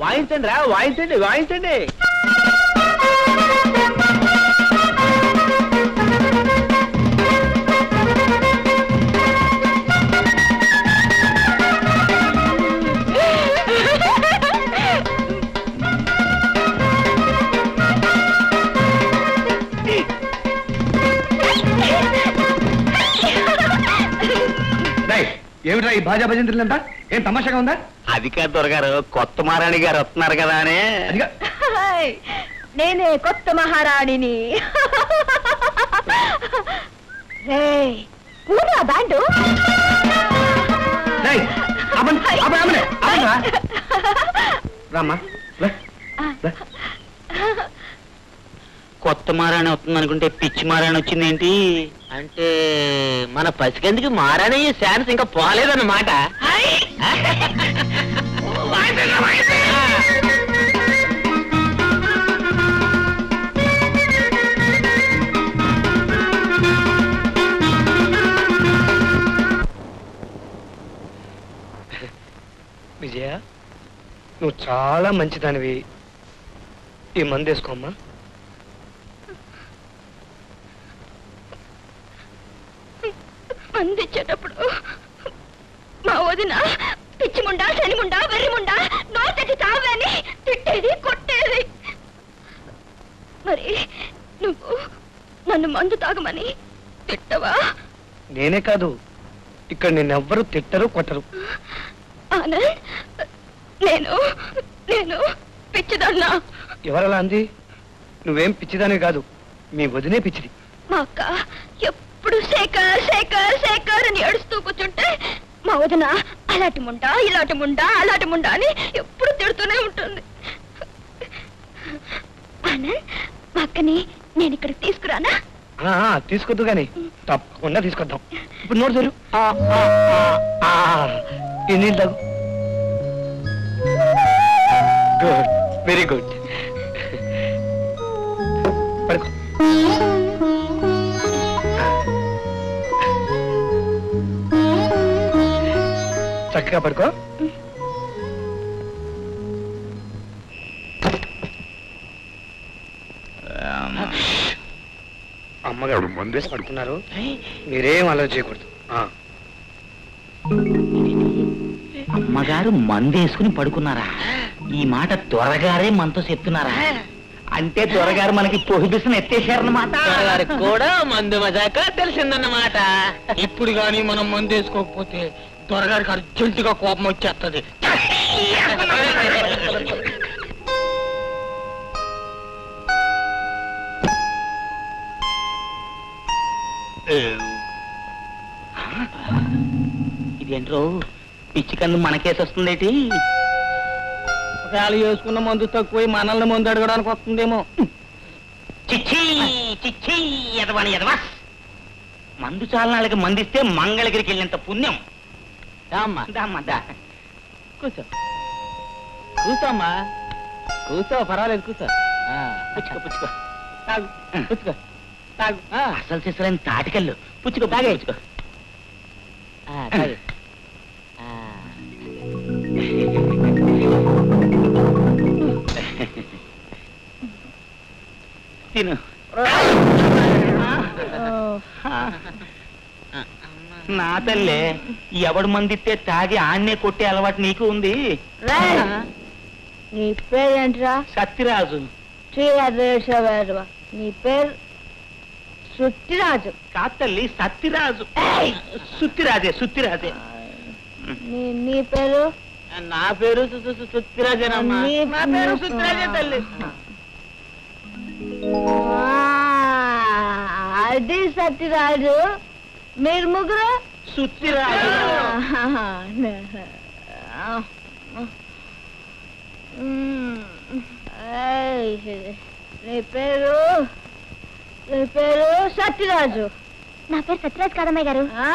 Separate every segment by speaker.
Speaker 1: వాయించండి రా వాయించండి వాయించండి
Speaker 2: ఏమిట్రా ఈ భాజా భజంత్రులంతా ఏం తమాషాగా ఉందా
Speaker 1: అది కాదు దొరగారు కొత్త మహారాణి గారు వస్తున్నారు కదా అని
Speaker 2: అదిగా
Speaker 3: హాయ్, నేనే కొత్త మహారాణిని రేయ్, ఊరా బ్యాండు
Speaker 2: రేయ్, ఆపండి, ఆపండి, ఆపండి, ఆపండిరా. రామ్మా లే, లే.
Speaker 1: కొత్త మహారాణి వస్తుంది అనుకుంటే పిచ్చి మహారాణి వచ్చింది ఏంటి అంటే మన పసికందుకి మహారాణి ఛాన్స్ ఇంకా పోలేదన్నమాట
Speaker 2: విజయ నువ్వు చాలా మంచిదానివి ఈ మందు వేసుకోమ్మా
Speaker 3: అందించేటప్పుడు మా వదిన పిచ్చిముండా శనిముండా వెర్రిముండా నోటకి తావని తిట్టేది కొట్టేది మరి నువ్వు నన్ను మందు తాగమని తిట్టవా
Speaker 2: నేనే కాదు ఇక్కడ నిన్నెవ్వరూ తిట్టరు కొట్టరు
Speaker 3: ఆనంద్ నేను నేను పిచ్చిదన్నా
Speaker 2: ఎవరలా అంది నువ్వేం పిచ్చిదానివి కాదు మీ వదినే పిచ్చిది
Speaker 3: మా అక్క ఎప్పుడు శేఖర్ శేఖర్ శేఖర్ అని ఏడుస్తూ కూర్చుంటే మా వదిన అలాంటి ముండా ఇలాంటి ముండా అలాంటి ముండా అని ఎప్పుడు తిడుతూనే ఉంటుంది ఆనంద్ మా అక్కని నేను ఇక్కడికి తీసుకురానా
Speaker 2: ఆ, ఆ, తీసుకొద్దు గాని తప్పకుండా తీసుకొద్దాం ఇప్పుడు నోరు తెరు ఈ నీళ్ళు తాగు గుడ్ వెరీ గుడ్ పడుకో చక్కగా పడుకో అమ్మగారు మందేసి పడుకున్నారు మీరేం ఆలోచించకూడదు ఆ.
Speaker 1: అమ్మగారు మందేసుకుని పడుకున్నారా ఈ మాట త్వరగారే మనతో చెప్తున్నారా అంటే త్వరగారు మనకి పొహిబిషన్ ఎత్తేసారన్నమాట
Speaker 4: వారికి కూడా మందు మజాక తెలిసిందన్నమాట ఇప్పుడు గాని మనం మందు వేసుకోకపోతే దొరగారికి అర్జెంటుగా కోపం వచ్చేస్తుంది
Speaker 1: ఇదేంట్రో పిచ్చి కన్ను మనకేసి వస్తుందేటి
Speaker 4: ఒకవేళ వేసుకున్న మందు తక్కువ మనల్ని మందు అడగడానికి వస్తుందేమో
Speaker 1: చిచ్చి చిచ్చి ఎదవని ఎదవా మందు చాలనాళ్ళకి మందిస్తే మంగళగిరికి వెళ్ళినంత పుణ్యం
Speaker 4: అమ్మా
Speaker 1: దామ్మా దా
Speaker 4: కూర్చో కూర్చోమ్మా కూర్చో పర్వాలేదు కూర్చో ఆ,
Speaker 1: పుచ్చుకో పుచ్చుకో
Speaker 4: తాగు కూర్చో తాగు ఆ,
Speaker 1: అసలు చేసలేని తాటికల్లు పుచ్చుకో
Speaker 4: తాగే.
Speaker 1: పుచ్చుకో
Speaker 4: ఆ, తాగు ఆ.
Speaker 1: తిను నా తల్లే ఎవడు మందిస్తే తాగి ఆన్నే కొట్టే అలవాటు నీకు ఉంది
Speaker 3: నీ పేరేంట్రా
Speaker 1: సత్యరాజు
Speaker 3: శ్రీరాజేశ్వర నీ పేరు సుత్తిరాజు
Speaker 1: కాదు తల్లి సత్యరాజు సుత్తిరాజే సుత్తిరాజే
Speaker 3: నీ నీ పేరు
Speaker 4: నా పేరు సు- సు- సు- సుత్తిరాజేనమ్మా
Speaker 3: నీ-
Speaker 4: నా పేరు సుత్తిరాజే తల్లి
Speaker 3: ఆ, అది సత్యరాజు మీరు ముగ్గురు
Speaker 1: సుత్తిరాజు
Speaker 3: మ్మ్. ఏయ్, నీ పేరు నీ పేరు సత్యరాజు
Speaker 5: నా పేరు సత్యరాజ్ కాదమ్మాయి గారు
Speaker 3: ఆ?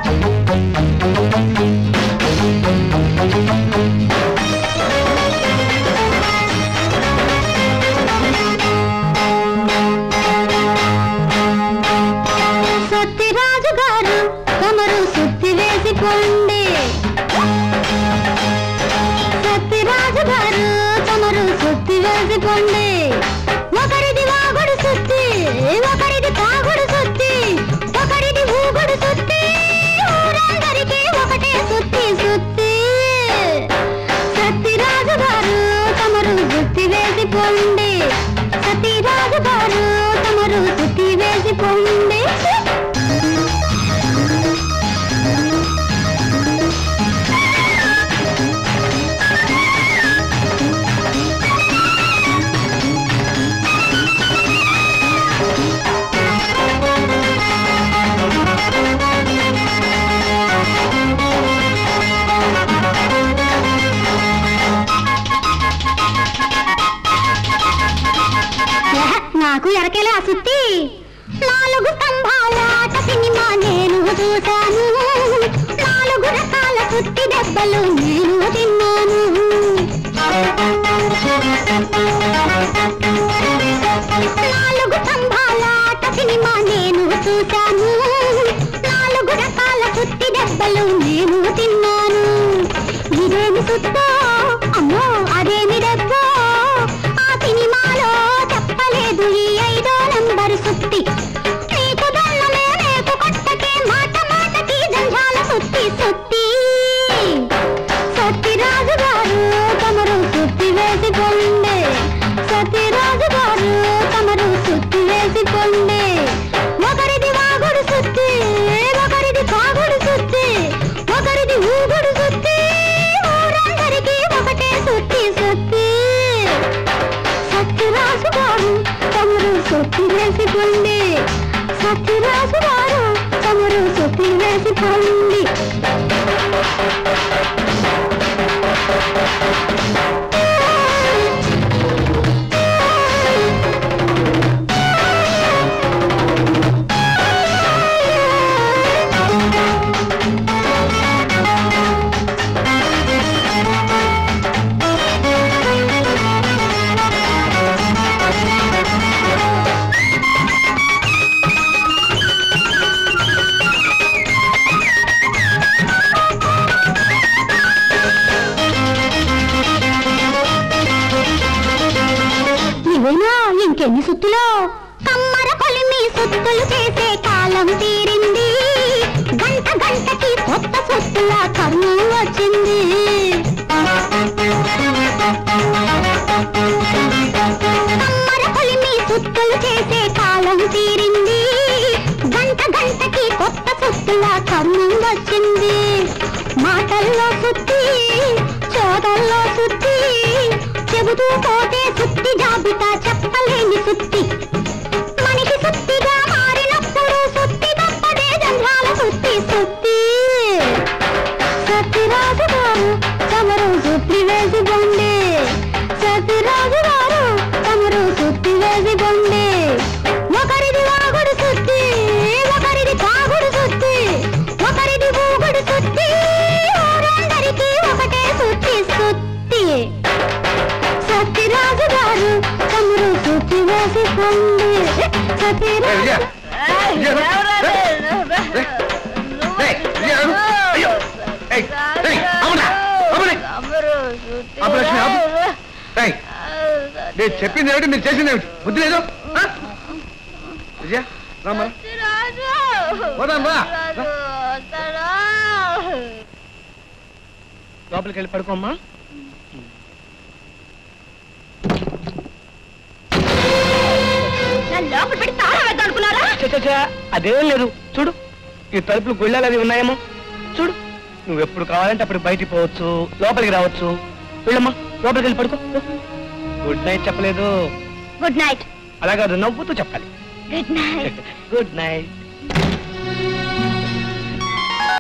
Speaker 5: ఆ సత్యరాజు గారు తమరు సుత్తి వేసిపోండి సత్యరాజు గారు తమరు సుత్తి వేసిపోండి ఒకరిది వాగుడు సుత్తి ఒకరిది తాగుడు సుత్తి ఒకరిది ఊగుడు సుత్తి ఊరందరికీ ఒకటే సుత్తి సుత్తి సత్యరాజు గారు తమరు సుత్తి వేసిపోండి సత్యరాజు గారు తమరు సుత్తి వేసిపోండి ఏహ, నాకు ఎరకేలే ఆ సుత్తి నాలుగు స్తంభాల ఆట సినిమా నేను చూశాను నాలుగు రకాల సుత్తి దెబ్బలు నేను తిన్నాను నాలుగు స్తంభాల ఆట సినిమా నేను చూశాను నాలుగు రకాల సుత్తి దెబ్బలు నేను తిన్నాను ఇదేమి సుత్తో అమ్మో అదేమి దెబ్బో ఆ సినిమాలో చెప్పలేదు ఈ ఐదో నంబరు సుత్తి నీకు దొల్లమే రేపు కొట్టకే మాట మాటకి జంజాల సుత్తి సుత్తి సత్యరాజు గారు తమరు సుత్తి వేసిపోండి సత్యరాజు గారు తమరు సుత్తి వేసిపోండి ఒకరిది వాగుడు సుత్తి ఒకరిది కాగుడు సుత్తి ఒకరిది ఊగుడు సుత్తి ఊరందరికీ ఒకటే సుత్తి సుత్తి సత్యరాజు గారు తమరు సుత్తి వేసిపోండి సత్యరాజు గారు తమరు సుత్తి వేసిపోండి ఇవేనా ఇంకెన్ని సుత్తులో కమ్మర కొలిమి సుత్తులు చేసే కాలం తీరింది గంట గంటకి కొత్త సుత్తుల కర్మం వచ్చింది కమ్మర కొలిమి సుత్తులు చేసే కాలం తీరింది గంట గంటకి కొత్త సుత్తుల కర్మం వచ్చింది మాటల్లో సుత్తి చోదల్లో సుత్తి చెబుతూ పోతే సుత్తి జాబితా చెప్పలేని సుత్తి మనిషి సుత్తిగా మారినప్పుడు సుత్తి తప్పదే జంధ్రాల సుత్తి సుత్తి సత్యరాజు గారు తమరు సుత్తి వేసిపోండి సత్యరాజు గారు తమరు సుత్తి వేసిపోండి ఒకరిది వాగుడు సుత్తి ఒకరిది కాగుడు సుత్తి ఒకరిది ఊగుడు సుత్తి ఊరందరికీ ఒకటే సుత్తి సుత్తి సత్యరాజు గారు తమరు సుత్తి వేసిపోండి సత్యరాజు
Speaker 2: నేను చెప్పింది ఏమిటి మీరు చేసింది ఏమిటి బుద్ధి లేదు ఆ? విజయ రామ్మా పోదాం రా
Speaker 4: లోపలికి వెళ్ళి పడుకోమ్మా
Speaker 3: నన్ను లోపల పెట్టి తాళం వేద్దామనుకున్నారా
Speaker 4: చ, చ, చ, అదేం లేదు చూడు ఈ తలుపులు గుళ్ళలు అవి ఉన్నాయేమో చూడు నువ్వు ఎప్పుడు కావాలంటే అప్పుడు బయటికి పోవచ్చు లోపలికి రావచ్చు వెళ్ళమ్మా లోపలికి వెళ్ళి పడుకో గుడ్ నైట్ చెప్పలేదు
Speaker 3: గుడ్ నైట్
Speaker 4: అలా కాదు నవ్వుతూ చెప్పాలి
Speaker 3: గుడ్ నైట్
Speaker 4: గుడ్ నైట్